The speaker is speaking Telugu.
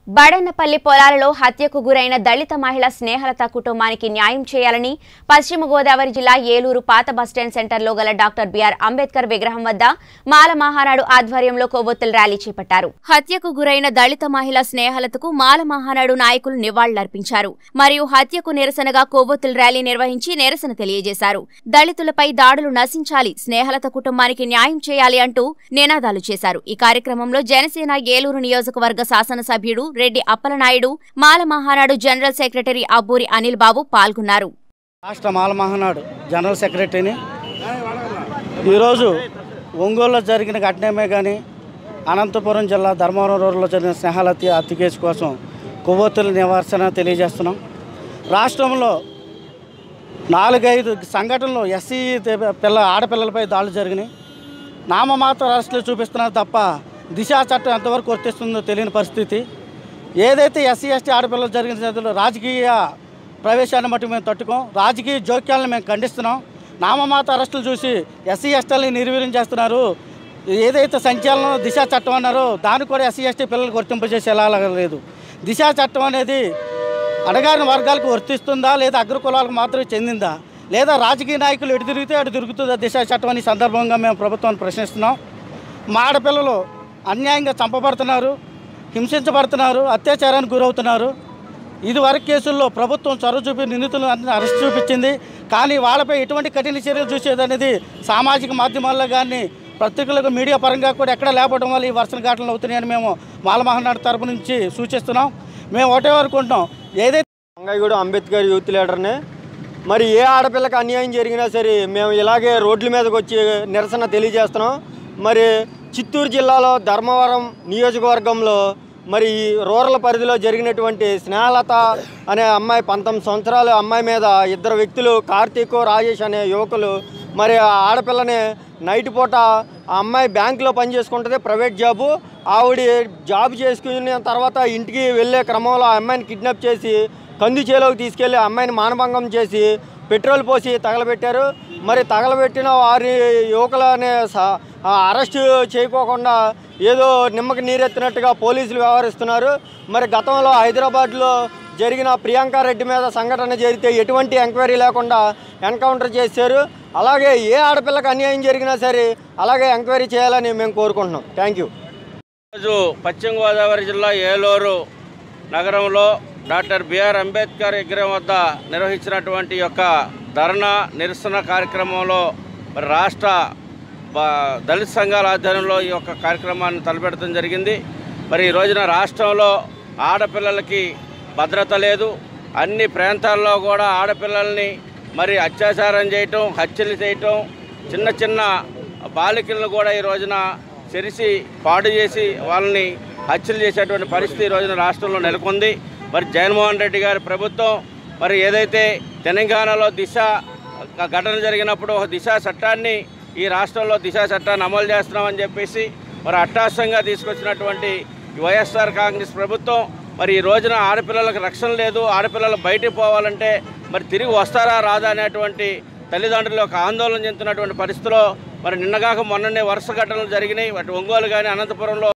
బడన్నపల్లి పొలాలలో హత్యకు గురైన దళిత మహిళ స్నేహలత కుటుంబానికి న్యాయం చేయాలని పశ్చిమ గోదావరి జిల్లా ఏలూరు పాత బస్టాండ్ సెంటర్లో గల డాక్టర్ బిఆర్ అంబేద్కర్ విగ్రహం వద్ద మాల మహానాడు ఆధ్వర్యంలో కొవ్వొత్తుల ర్యాలీ చేపట్టారు హత్యకు గురైన దళిత మహిళ స్నేహలతకు మాల మహానాడు నాయకులు నివాళులర్పించారు మరియు హత్యకు నిరసనగా కొవ్వొత్తుల ర్యాలీ నిర్వహించి నిరసన తెలియజేశారు దళితులపై దాడులు నశించాలి స్నేహలత కుటుంబానికి న్యాయం చేయాలి అంటూ నినాదాలు చేశారు ఈ కార్యక్రమంలో జనసేన ఏలూరు నియోజకవర్గ శాసనసభ్యుడు రెడ్డి అప్పలనాయుడు మాల మహానాడు జనరల్ సెక్రటరీ అబ్బూరి అనిల్ బాబు పాల్గొన్నారు రాష్ట్ర మాల మహానాడు జనరల్ సెక్రటరీని ఈరోజు ఒంగోలులో జరిగిన ఘటనమే కానీ అనంతపురం జిల్లా ధర్మవరం రోడ్లో జరిగిన స్నేహాలతి హత్య కేసు కోసం కొవ్వొత్తుల నివారణ తెలియజేస్తున్నాం రాష్ట్రంలో నాలుగైదు సంఘటనలు ఎస్సీ పిల్ల ఆడపిల్లలపై దాడులు జరిగినాయి నామమాత్ర అరెస్టులు చూపిస్తున్నారు తప్ప దిశా చట్టం ఎంతవరకు వర్తిస్తుందో తెలియని పరిస్థితి ఏదైతే ఎస్సీ ఎస్టీ ఆడపిల్లలు జరిగిన చదువులో రాజకీయ ప్రవేశాన్ని బట్టి మేము తట్టుకోం రాజకీయ జోక్యాలను మేము ఖండిస్తున్నాం నామమాత అరెస్టులు చూసి ఎస్సీ ఎస్టీలని నిర్వీర్యం చేస్తున్నారు ఏదైతే సంచలనం దిశా చట్టం అన్నారో దాన్ని కూడా ఎస్సీ ఎస్టీ పిల్లలకు వర్తింపజేసేలా లేదు దిశా చట్టం అనేది అడగారిన వర్గాలకు వర్తిస్తుందా లేదా అగ్రకులాలకు మాత్రమే చెందిందా లేదా రాజకీయ నాయకులు ఎటు తిరిగితే అటు తిరుగుతుందా దిశా చట్టం అని సందర్భంగా మేము ప్రభుత్వాన్ని ప్రశ్నిస్తున్నాం మా ఆడపిల్లలు అన్యాయంగా చంపబడుతున్నారు హింసించబడుతున్నారు అత్యాచారానికి గురవుతున్నారు ఇదివరకు కేసుల్లో ప్రభుత్వం చొరవ చూపి నిందితులను అందరినీ అరెస్ట్ చూపించింది కానీ వాళ్ళపై ఎటువంటి కఠిన చర్యలు చూసేదనేది సామాజిక మాధ్యమాల్లో కానీ పత్రికలకు మీడియా పరంగా కూడా ఎక్కడ లేకపోవడం వల్ల ఈ వర్షం ఘటనలు అవుతున్నాయని మేము మాలమహనాడు తరపు నుంచి సూచిస్తున్నాం మేము ఒకటే అనుకుంటాం ఏదైతే వంగయ్యగూడ అంబేద్కర్ యూత్ లీడర్ని మరి ఏ ఆడపిల్లకి అన్యాయం జరిగినా సరే మేము ఇలాగే రోడ్ల మీదకి వచ్చి నిరసన తెలియజేస్తున్నాం మరి చిత్తూరు జిల్లాలో ధర్మవరం నియోజకవర్గంలో మరి ఈ రూరల్ పరిధిలో జరిగినటువంటి స్నేహలత అనే అమ్మాయి పంతొమ్మిది సంవత్సరాల అమ్మాయి మీద ఇద్దరు వ్యక్తులు కార్తీక్ రాజేష్ అనే యువకులు మరి ఆ ఆడపిల్లని నైట్ పూట ఆ అమ్మాయి బ్యాంకులో పనిచేసుకుంటుంది ప్రైవేట్ జాబు ఆవిడ జాబ్ చేసుకున్న తర్వాత ఇంటికి వెళ్ళే క్రమంలో ఆ అమ్మాయిని కిడ్నాప్ చేసి కంది చేలోకి తీసుకెళ్లి ఆ అమ్మాయిని మానభంగం చేసి పెట్రోల్ పోసి తగలబెట్టారు మరి తగలబెట్టిన వారి యువకులని స- ఆ అరెస్ట్ చేయకోకుండా ఏదో నిమ్మకి నీరెత్తినట్టుగా పోలీసులు వ్యవహరిస్తున్నారు మరి గతంలో హైదరాబాద్లో జరిగిన ప్రియాంక రెడ్డి మీద సంఘటన జరిగితే ఎటువంటి ఎంక్వైరీ లేకుండా ఎన్కౌంటర్ చేశారు అలాగే ఏ ఆడపిల్లకి అన్యాయం జరిగినా సరే అలాగే ఎంక్వైరీ చేయాలని మేము కోరుకుంటున్నాం థ్యాంక్ యూ ఈరోజు పశ్చిమ గోదావరి జిల్లా ఏలూరు నగరంలో డాక్టర్ బిఆర్ అంబేద్కర్ విగ్రహం వద్ద నిర్వహించినటువంటి యొక్క ధర్నా నిరసన కార్యక్రమంలో మరి రాష్ట్ర బ- దళిత సంఘాల ఆధ్వర్యంలో ఈ యొక్క కార్యక్రమాన్ని తలపెట్టడం జరిగింది మరి ఈ రోజున రాష్ట్రంలో ఆడపిల్లలకి భద్రత లేదు అన్ని ప్రాంతాల్లో కూడా ఆడపిల్లల్ని మరి అత్యాచారం చేయటం హత్యలు చేయటం చిన్న చిన్న బాలికలను కూడా ఈ రోజున చెరిసి పాడు చేసి వాళ్ళని హత్యలు చేసేటువంటి పరిస్థితి ఈ రోజున రాష్ట్రంలో నెలకొంది మరి జగన్మోహన్ రెడ్డి గారి ప్రభుత్వం మరి ఏదైతే తెలంగాణలో దిశ ఘటన జరిగినప్పుడు ఒక దిశ చట్టాన్ని ఈ రాష్ట్రంలో దిశ చట్టాన్ని అమలు చేస్తున్నామని చెప్పేసి మరి అట్టాసంగా తీసుకొచ్చినటువంటి ఈ వైఎస్ఆర్ కాంగ్రెస్ ప్రభుత్వం మరి ఈ రోజున ఆడపిల్లలకు రక్షణ లేదు ఆడపిల్లలు బయటికి పోవాలంటే మరి తిరిగి వస్తారా రాదా అనేటువంటి తల్లిదండ్రులు ఒక ఆందోళన చెందుతున్నటువంటి పరిస్థితిలో మరి నిన్నగాక మొన్ననే వరుస ఘటనలు జరిగినాయి వాటి ఒంగోలు కానీ అనంతపురంలో